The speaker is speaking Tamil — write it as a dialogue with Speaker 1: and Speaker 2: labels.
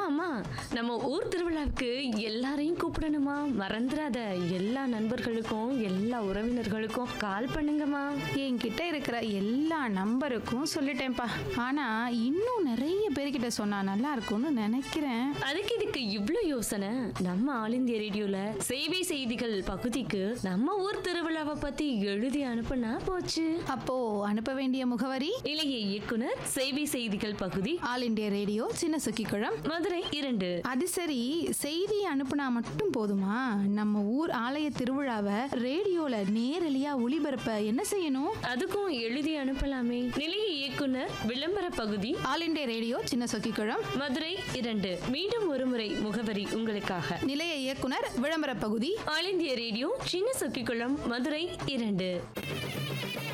Speaker 1: அம்மா நம்ம ஊர் திருவிழாவுக்கு எல்லாரையும் கூப்பிடணுமா மறந்துடாத எல்லா நண்பர்களுக்கும் எல்லா உறவினர்களுக்கும் கால் பண்ணுங்கம்மா
Speaker 2: என்கிட்ட இருக்கிற எல்லா நம்பருக்கும் சொல்லிட்டேன்ப்பா ஆனா இன்னும் நிறைய பேர்கிட்ட சொன்னா நல்லா இருக்கும்னு நினைக்கிறேன்
Speaker 1: அதுக்கு இதுக்கு இவ்ளோ யோசனை நம்ம ஆல் இந்தியா ரேடியோல செய்தி செய்திகள் பகுதிக்கு நம்ம ஊர் திருவிழாவை பத்தி எழுதி அனுப்புனா போச்சு
Speaker 2: அப்போ அனுப்ப வேண்டிய முகவரி
Speaker 1: இளைய இயக்குனர் செய்தி செய்திகள் பகுதி
Speaker 2: ஆல் இண்டியா ரேடியோ சின்ன சுக்கிக்குளம்
Speaker 1: மதுரை இரண்டு
Speaker 2: அது சரி செய்தி அனுப்புனா மட்டும் போதுமா நம்ம ஊர் ஆலய திருவிழாவை ரேடியோல நேரலையா ஒளிபரப்ப என்ன செய்யணும்
Speaker 1: அதுக்கும் எழுதி அனுப்பலாமே நிலைய இயக்குனர் விளம்பர பகுதி
Speaker 2: ஆல் இண்டியா ரேடியோ சின்ன சொக்கிக்குளம்
Speaker 1: மதுரை இரண்டு மீண்டும் ஒருமுறை முகவரி உங்களுக்காக
Speaker 2: நிலைய இயக்குனர் விளம்பர பகுதி
Speaker 1: ஆல் இந்திய ரேடியோ சின்ன சொக்கிக்குளம் மதுரை இரண்டு